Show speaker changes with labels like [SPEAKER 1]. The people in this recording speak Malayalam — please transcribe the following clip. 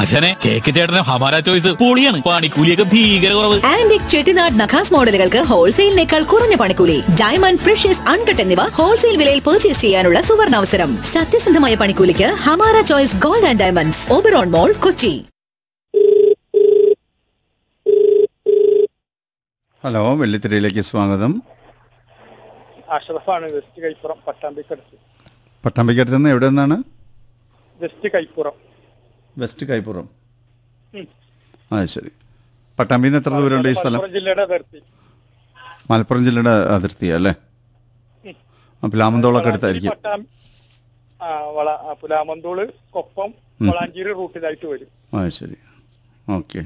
[SPEAKER 1] ആശാനെ കേക്ക് ചേട്ടന് ഹമാര ചോയ്സ് പൊളിയാണ് പണിക്കൂലിയൊക്കെ ഭീകര കുറവ്
[SPEAKER 2] ആന്റിക് ചെട്ടിനാട് നഖാസ് മോഡലുകൾക്ക് ഹോൾസെയിലിനേക്കാൾ കുറഞ്ഞ പണിക്കൂലി ഡയമണ്ട് പ്രഷ്യസ് അൺകട്ട് എന്നിവ ഹോൾസെയിൽ വിലയിൽ പർച്ചേസ് ചെയ്യാനുള്ള സുവർണാവസരം സത്യസന്ധമായ പണിക്കൂലിക്ക് Hamara choice gold and diamonds Oberon mall Kochi
[SPEAKER 3] hello വെള്ളിത്തിരയിലേക്ക് സ്വാഗതം
[SPEAKER 4] അഷ്റഫാണ് വെസ്റ്റ് കൈപ്പുറം പട്ടാമ്പിക്കടുത്ത്
[SPEAKER 3] പട്ടാമ്പിക്കടുത്ത് നിന്ന് എവിടെ നിന്നാണ്
[SPEAKER 4] വെസ്റ്റ് കൈപ്പുറം
[SPEAKER 3] വെസ്റ്റ് കൈപ്പുറം
[SPEAKER 4] ഉം.
[SPEAKER 3] ആ ശരി പട്ടാമ്പിയിൽ നിന്ന് എത്ര ദൂരമുണ്ട് ഈ സ്ഥലം
[SPEAKER 4] മലപ്പുറം ജില്ലയുടെ അതിർത്തി
[SPEAKER 3] മലപ്പുറം ജില്ലയുടെ അതിർത്തി അല്ലേ അപ്പോൾ ലാമന്തോളൊക്കെ അടുത്തായിരിക്കും
[SPEAKER 4] പട്ടാമ്പി ആ വള ആ, പുലാമന്തോള് കൊപ്പം വളാഞ്ചേരി റൂട്ടിലായിട്ട് വരും
[SPEAKER 3] ആ ശരി ഓക്കെ